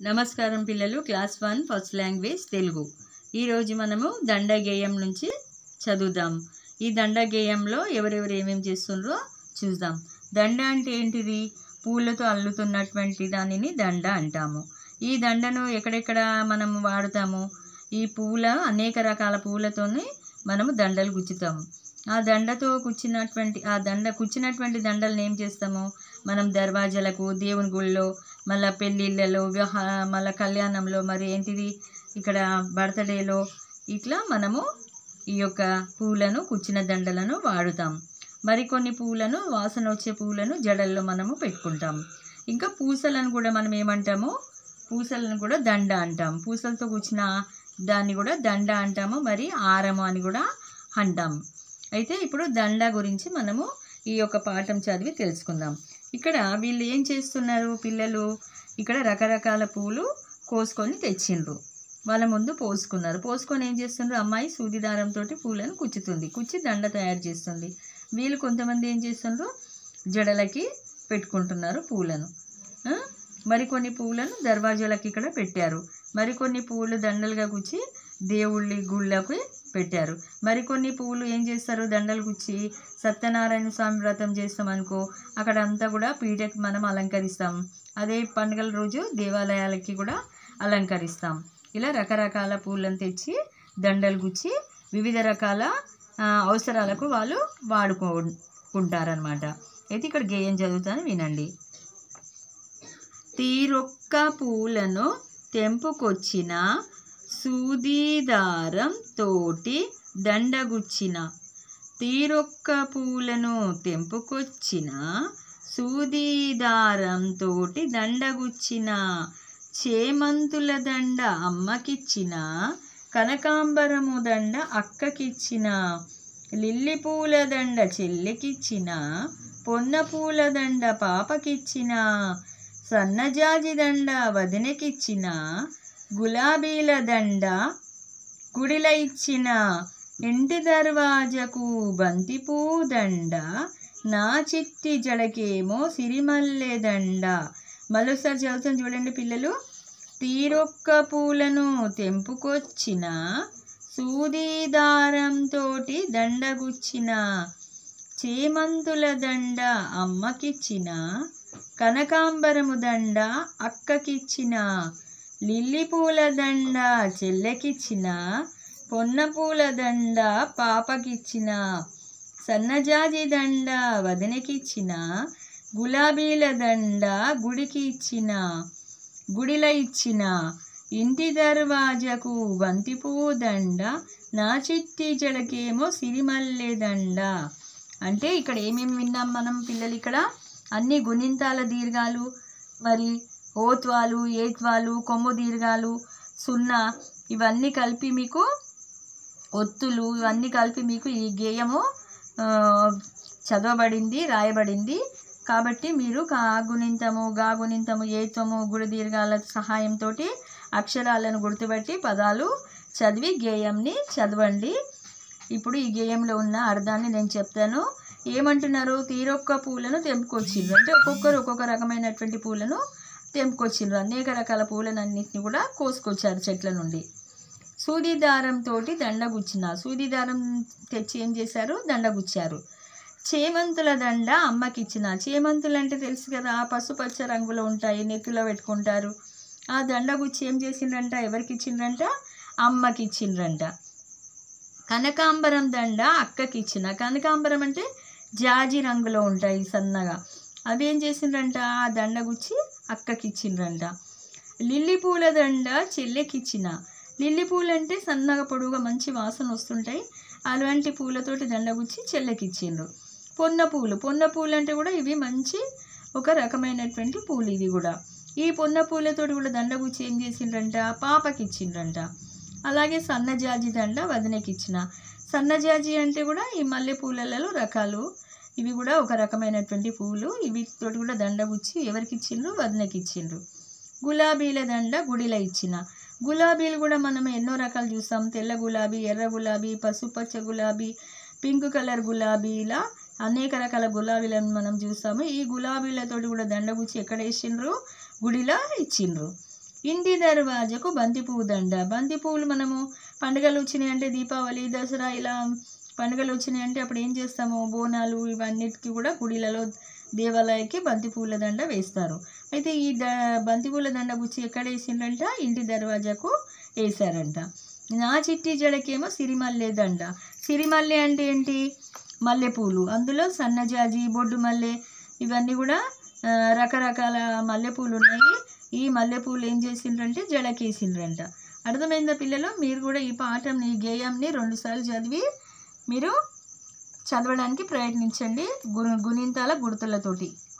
నమస్కారం పిల్లలు class one first language Telugu ఈరోజు మనము దండగేయం నుంచి చదువుదాం ఈ దండగేయంలో ఎవరెవరు ఏమేమి చేస్తుండ్రో చూద్దాం దండ అంటే ఏంటిది పూలతో అల్లుతున్నటువంటి దానిని దండ అంటాము ఈ దండను ఎక్కడెక్కడ మనము వాడుతాము ఈ పూల అనేక రకాల పూలతోని మనము దండలు గుచ్చుతాము ఆ దండతో కుచ్చినటువంటి ఆ దండ కుచ్చినటువంటి దండలను ఏం చేస్తాము మనం దర్వాజాలకు దేవుని గుళ్ళో మళ్ళీ పెళ్ళిళ్ళలో వివాహ మళ్ళీ కళ్యాణంలో మరి ఏంటిది ఇక్కడ బర్త్డేలో ఇట్లా మనము ఈ యొక్క పూలను కుచ్చిన దండలను వాడుతాం మరికొన్ని పూలను వాసన వచ్చే పూలను జడల్లో మనము పెట్టుకుంటాం ఇంకా పూసలను కూడా మనం ఏమంటాము పూసలను కూడా దండ అంటాం పూసలతో కూర్చిన దాన్ని కూడా దండ అంటాము మరి ఆరము అని కూడా అంటాం అయితే ఇప్పుడు దండ గురించి మనము ఈ యొక్క పాఠం చదివి తెలుసుకుందాం ఇక్కడ వీళ్ళు ఏం చేస్తున్నారు పిల్లలు ఇక్కడ రకరకాల పూలు కోసుకొని తెచ్చిండ్రు వాళ్ళ ముందు పోసుకున్నారు పోసుకొని ఏం చేస్తుండ్రు అమ్మాయి సూది దారంతో పూలను కుచ్చుతుంది కుచ్చి దండ తయారు చేస్తుంది వీళ్ళు కొంతమంది ఏం చేస్తుండ్రు జడలకి పెట్టుకుంటున్నారు పూలను ఆ? మరికొన్ని పూలను దర్వాజాలకి ఇక్కడ పెట్టారు మరికొన్ని పూలు దండలుగా గుచ్చి దేవుళ్ళి గుళ్ళకి పెట్టారు మరికొన్ని పువ్వులు ఏం చేస్తారు దండలు గుచ్చి సత్యనారాయణ స్వామి వ్రతం చేస్తాం అనుకో అక్కడ అంతా కూడా పీటకి మనం అలంకరిస్తాం అదే పండుగల రోజు దేవాలయాలకి కూడా అలంకరిస్తాం ఇలా రకరకాల పూలను తెచ్చి దండలు గుచ్చి వివిధ రకాల ఆ, అవసరాలకు వాళ్ళు వాడుకుంటారనమాట అయితే ఇక్కడ గేయం చదువుతాను వినండి తీరొక్క పూలను తెంపుకొచ్చిన సూదీదారం తోటి దండగుచ్చిన తీరొక్క పూలను తెంపుకొచ్చిన సూదీదారం తోటి దండగుచ్చిన చేమంతుల దండ అమ్మకిచ్చిన కనకాంబరము దండ అక్కకిచ్చిన లిల్లీ పూల దండ చెల్లికిచ్చిన పొన్న పూల దండ పాపకిచ్చిన సన్నజాజి దండ వదినకిచ్చిన గులాబీల దండ గుడిల ఇచ్చిన ఇంటి దర్వాజకు బంతిపూ దండ నా చిట్టి జడకేమో సిరిమల్లె దండ మరోసారి చదువుతాను చూడండి పిల్లలు తీరొక్క పూలను తెంపుకొచ్చిన సూదీదారంతోటి దండగుచ్చిన చేమంతుల దండ అమ్మకిచ్చిన కనకాంబరము దండ అక్కకిచ్చిన లిల్లీ పూల దండ చెల్లెకిచ్చిన పొన్న పూల దండ పాపకిచ్చిన సన్నజాజి దండ వదినకిచ్చిన గులాబీల దండ గుడికి ఇచ్చిన గుడిల ఇచ్చిన ఇంటి దర్వాజకు బంతిపూ దండ నా చిట్టి జడకేమో సిరిమల్లె దండ అంటే ఇక్కడ ఏమేమి విన్నాం మనం పిల్లలు ఇక్కడ అన్ని గుణింతాల దీర్ఘాలు మరి ఓత్వాలు ఏత్వాలు కొమ్ము దీర్ఘాలు సున్నా ఇవన్నీ కలిపి మీకు ఒత్తులు ఇవన్నీ కలిపి మీకు ఈ గేయము ఆ, చదవబడింది రాయబడింది కాబట్టి మీరు కా గుణింతము గా గుణింతము ఏత్వము గుడి దీర్ఘాల సహాయంతో అక్షరాలను గుర్తుపెట్టి పదాలు చదివి గేయంని చదవండి ఇప్పుడు ఈ గేయంలో ఉన్న అర్థాన్ని నేను చెప్తాను ఏమంటున్నారు తీరొక్క పూలను తెంపుకొచ్చిండ్రు అంటే ఒక్కొక్కరు ఒక్కొక్క రకమైనటువంటి పూలను తెంపుకొచ్చిండ్రు అనేక రకాల పూలను అన్నింటిని కూడా కోసుకొచ్చారు చెట్ల నుండి సూది దారంతో దండ గుచ్చిన సూది దారం తెచ్చి ఏం చేశారు దండ గుచ్చారు చేమంతుల దండ అమ్మకి ఇచ్చిన చేమంతులు అంటే తెలుసు కదా పసుపచ్చ రంగులో ఉంటాయి నెత్తిలో పెట్టుకుంటారు ఆ దండ గుచ్చి ఏం చేసిండ్రంట ఎవరికి ఇచ్చిండ్రంట అమ్మకి ఇచ్చిండ్రంట కనకాంబరం దండ అక్కకి ఇచ్చిన కనకాంబరం అంటే జాజి రంగులో ఉంటాయి సన్నగా అవి ఏం చేసిండ్రంట ఆ దండ గుచ్చి అక్కకి ఇచ్చిండ్రంట లిల్లీ పూల దండ చెల్లెకి ఇచ్చిన లిల్లీ పూలు అంటే సన్నగా పొడుగుగా మంచి వాసన వస్తుంటాయి అలాంటి పూలతోటి దండ గుచ్చి చెల్లెకి ఇచ్చిండ్రు పొన్న పూలు పొన్న పూలు అంటే కూడా ఇవి మంచి ఒక రకమైనటువంటి పూలు ఇవి కూడా ఈ పొన్న పూలతోటి కూడా దండ గుచ్చి ఏం చేసిండ్రంట పాపకి ఇచ్చిండ్రంట అలాగే సన్నజాజి దండ వదినకి ఇచ్చిన సన్నజాజి అంటే కూడా ఈ మల్లె పూలలో రకాలు ఇవి కూడా ఒక రకమైనటువంటి పూలు వీటితోటి కూడా దండ గుచ్చి ఎవరికి ఇచ్చిండ్రు వదినకి ఇచ్చిండ్రు గులాబీల దండ గుడిలో ఇచ్చిన గులాబీలు కూడా మనం ఎన్నో రకాలు చూస్తాం తెల్ల గులాబీ ఎర్ర గులాబీ పసుపచ్చ గులాబీ పింక్ కలర్ గులాబీ ఇలా అనేక రకాల గులాబీలను మనం చూస్తాము ఈ గులాబీలతోటి కూడా దండ గుచ్చి ఎక్కడ వేసిండ్రు గుడిలో ఇచ్చిండ్రు ఇంటి దర్వాజకు బంతిపువ్వు దండ బంతిపువ్వులు మనము పండుగలు వచ్చినాయి అంటే దీపావళి దసరా ఇలా పండుగలు వచ్చినాయి అంటే అప్పుడు ఏం చేస్తాము బోనాలు ఇవన్నిటికీ కూడా గుడిలలో దేవాలయకి బంతిపూల దండ వేస్తారు అయితే ఈ ద బంతిపూల దండ గుచ్చి ఎక్కడ వేసిండ్రంట ఇంటి దర్వాజాకు వేశారంట నా చిట్టి జడకేమో సిరిమల్లె దండ సిరిమల్లె అంటే ఏంటి మల్లెపూలు అందులో సన్నజాజి బొడ్డు మల్లె ఇవన్నీ కూడా ఆ, రకరకాల మల్లెపూలు ఉన్నాయి ఈ మల్లెపూలు ఏం చేసిండ్రంటే జడకేసిండ్రంట అర్థమైందా పిల్లలు మీరు కూడా ఈ పాఠంని ఈ గేయంని రెండుసార్లు చదివి మీరు చదవడానికి ప్రయత్నించండి గు గుణింతాల గుర్తులతోటి